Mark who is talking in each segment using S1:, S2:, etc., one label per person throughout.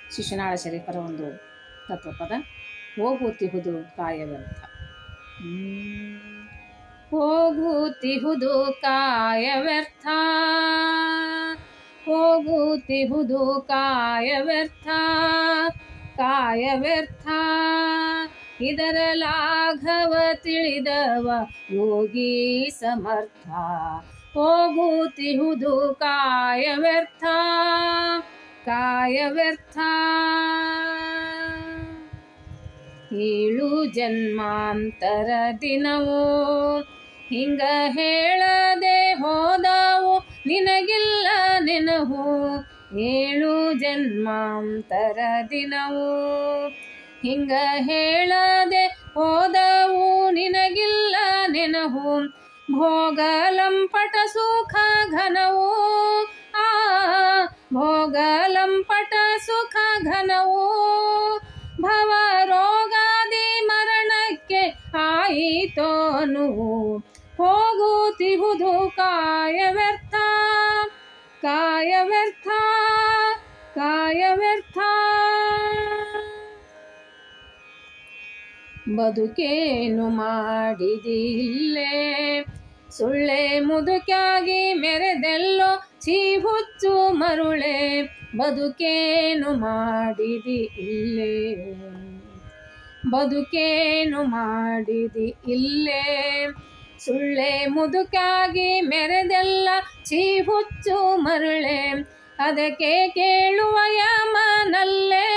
S1: ಶಿಶುನಾಳ ಶರೀಫರ ಒಂದು ತತ್ವಪದ ಹೋಗುತ್ತಿಹುದು ಕಾಯ ವ್ಯರ್ಥ ಹ್ಮ್. ಹೋಗುತ್ತಿಹುದು ಕಾಯ ವ್ಯರ್ಥ ಹೋಗುತ್ತಿಹುದು ಕಾಯ ವ್ಯರ್ಥ ಕಾಯ ವ್ಯರ್ಥ ಇದರ ಲಾಘವ ತಿಳಿದವ ಯೋಗಿ ಸಮರ್ಥ ಹೋಗುತ್ತಿಹುದು ಕಾಯ ವ್ಯರ್ಥ ಕಾಯ ವ್ಯರ್ಥ ಏಳು ಜನ್ಮಾಂತರ ದಿನವೋ ಹಿಂಗ ಹೇಳದೆ ಹೋದವು ನಿನಗಿಲ್ಲ ನೆನಹು ಏಳು ಜನ್ಮಾಂತರ ದಿನವೂ ಹಿಂಗ ಹೇಳದೆ ಹೋದವು ನಿನಗಿಲ್ಲ ನೆನಹು ಭೋಗಲಂಪಟ ಸುಖ ಘನವು ಆ ಭೋಗಲಂಪಟ ಸುಖ ಘನವು ಭವ ರೋಗಾದಿ ಮರಣಕ್ಕೆ ಆಯಿತೋನು ಹೋಗುತ್ತಿಹುದು ಕಾಯ ವ್ಯರ್ಥ ಕಾಯ ವ್ಯರ್ಥ ಕಾಯ ವ್ಯರ್ಥ ಬದುಕೇನು ಮಾಡಿದಿಲ್ಲೇ ಸುಳ್ಳೆ ಮುದುಕಾಗಿ ಮೆರೆದೆಲ್ಲೋ ಚೀಹುಚ್ಚು ಮರುಳೆ ಬದುಕೇನು ಮಾಡಿದಿ ಇಲ್ಲೇ ಬದುಕೇನು ಮಾಡಿದಿ ಇಲ್ಲೇ ಸುಳ್ಳೆ ಮುದುಕಾಗಿ ಮೆರೆದೆಲ್ಲ ಚೀಹುಚ್ಚು ಮರುಳೆ ಅದಕ್ಕೆ ಕೇಳುವ ಯಮನಲ್ಲೇ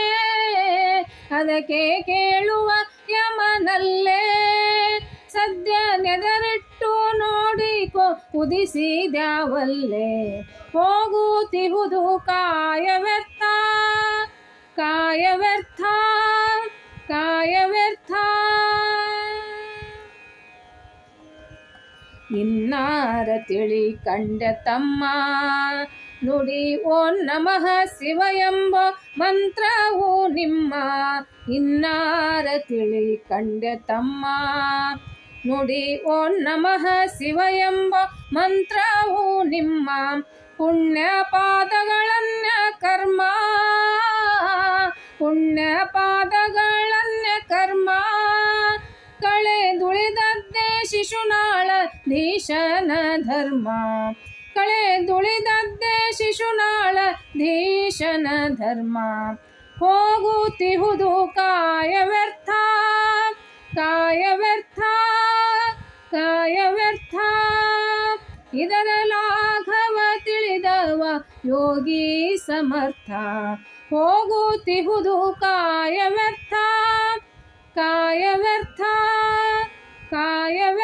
S1: ಅದಕ್ಕೆ ಕೇಳುವ ಯಮನಲ್ಲೇ ಸದ್ಯ ನೆದರಿಟ್ಟು ನೋಡಿಕೋ ಉದಿಸಿದ್ಯಾವಲ್ಲೇ ಹೋಗುತ್ತಿಹುದು ಕಾಯ ವ್ಯರ್ಥ ಕಾಯ ವ್ಯರ್ಥ ಕಾಯ ವ್ಯರ್ಥ ಇನ್ನಾರ ತಿಳಿ ಕಂಡ ತಮ್ಮ ನುಡಿ ಓ ನಮಃ ಶಿವ ಎಂಬ ಮಂತ್ರವು ನಿಮ್ಮ ಇನ್ನಾರ ತಿಳಿ ಕಂಡ ತಮ್ಮ ನುಡಿ ಓ ನಮಃ ಶಿವ ಎಂಬ ಮಂತ್ರವು ನಿಮ್ಮ ಪುಣ್ಯ ಪಾದಗಳನ್ಯ ಕರ್ಮ ಪುಣ್ಯ ಪಾದಗಳನ್ಯ ಕರ್ಮ ಕಳೆದುಳಿದದ್ದೇ ಶಿಶುನಾಳ ಧೀಶನ ಧರ್ಮ ಕಳೆದುಳಿದದ್ದೇ ಶಿಶುನಾಳ ಧೀಶನ ಧರ್ಮ ಹೋಗುತ್ತಿಹುದು ಕಾಯ ವ್ಯರ್ಥ ಕಾಯ ವ್ಯರ್ಥ ಕಾಯ ವ್ಯರ್ಥ ಇದರ ಲಾಘವ ತಿಳಿದವ ಯೋಗಿ ಸಮರ್ಥ ಹೋಗುತ್ತಿಹುದು ಕಾಯ ವ್ಯರ್ಥ ಕಾಯ ವ್ಯರ್ಥ ಕಾಯ ವ್ಯರ್ಥ